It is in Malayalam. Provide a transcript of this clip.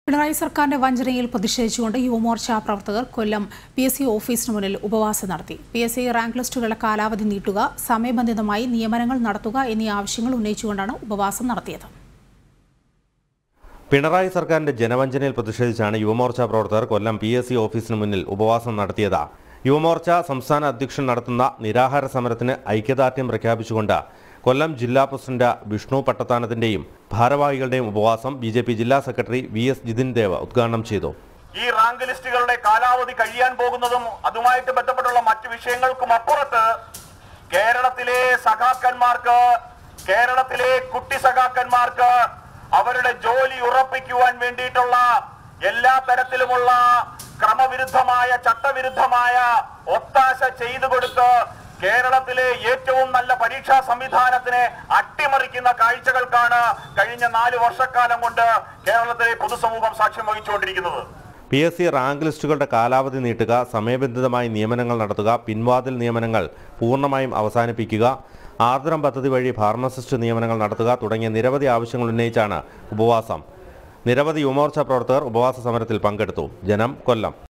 പിണറായി സർക്കാരിന്റെ വഞ്ചനയിൽ പ്രതിഷേധിച്ചുകൊണ്ട് യുവമോർച്ച പ്രവർത്തകർ കൊല്ലം പി എസ് സി ഓഫീസിന് മുന്നിൽ ഉപവാസം നടത്തി പി എസ് സി റാങ്ക് ലിസ്റ്റുകളുടെ കാലാവധി നീട്ടുക സമയബന്ധിതമായി നിയമനങ്ങൾ നടത്തുക എന്നീ ആവശ്യങ്ങൾ ഉന്നയിച്ചുകൊണ്ടാണ് ഉപവാസം നടത്തിയത് പിണറായി സർക്കാരിന്റെ ജനവഞ്ചനയിൽ പ്രതിഷേധിച്ചാണ് യുവമോർച്ച പ്രവർത്തകർ കൊല്ലം പി എസ് സി ഓഫീസിന് മുന്നിൽ ഉപവാസം നടത്തിയത് യുവമോർച്ച സംസ്ഥാന അധ്യക്ഷൻ നടത്തുന്ന നിരാഹാര സമരത്തിന് ഐക്യദാർഢ്യം പ്രഖ്യാപിച്ചുകൊണ്ട് കൊല്ലം ജില്ലാ പ്രസിഡന്റ് വിഷ്ണു പട്ടത്താനത്തിന്റെയും ഭാരവാഹികളുടെയും ഉപവാസം ബി ജെ പി ജില്ലാ secretary V S Jithin Dev ഉദ്ഘാടനം ചെയ്തു ഈ റാങ്ക് ലിസ്റ്റുകളുടെ കാലാവധി കഴിയാൻ പോകുന്നതും അതുമായിട്ട് ബന്ധപ്പെട്ടുള്ള മറ്റു വിഷയങ്ങൾക്കും അപ്പുറത്ത് കേരളത്തിലെ സഖാക്കന്മാർക്ക് കേരളത്തിലെ കുട്ടി സഖാക്കന്മാർക്ക് അവരുടെ ജോലി ഉറപ്പിക്കുവാൻ വേണ്ടിയിട്ടുള്ള എല്ലാ തരത്തിലുമുള്ള ക്രമവിരുദ്ധമായ ചട്ടവിരുദ്ധമായ ഒത്താശ ചെയ്തു കൊടുത്ത് കേരളത്തിലെ ഏറ്റവും നല്ല പരീക്ഷാ സംവിധാനത്തിനെ അട്ടിമറിക്കുന്ന കാഴ്ചകൾക്കാണ് കഴിഞ്ഞ നാല് വർഷക്കാലം കൊണ്ട് കേരളത്തിലെ പൊതുസമൂഹം സാക്ഷ്യം വഹിച്ചുകൊണ്ടിരിക്കുന്നത് പി എസ് സി റാങ്ക് ലിസ്റ്റുകളുടെ കാലാവധി നീട്ടുക സമയബന്ധിതമായി നിയമനങ്ങൾ നടത്തുക പിൻവാതിൽ നിയമനങ്ങൾ പൂർണ്ണമായും അവസാനിപ്പിക്കുക ആർദ്രം പദ്ധതി വഴി ഫാർമസിസ്റ്റ് നിയമനങ്ങൾ നടത്തുക തുടങ്ങിയ നിരവധി ആവശ്യങ്ങൾ ഉന്നയിച്ചാണ് ഉപവാസം നിരവധി യുവമോർച്ച പ്രവർത്തകർ ഉപവാസ സമരത്തിൽ പങ്കെടുത്തു ജനം കൊല്ലം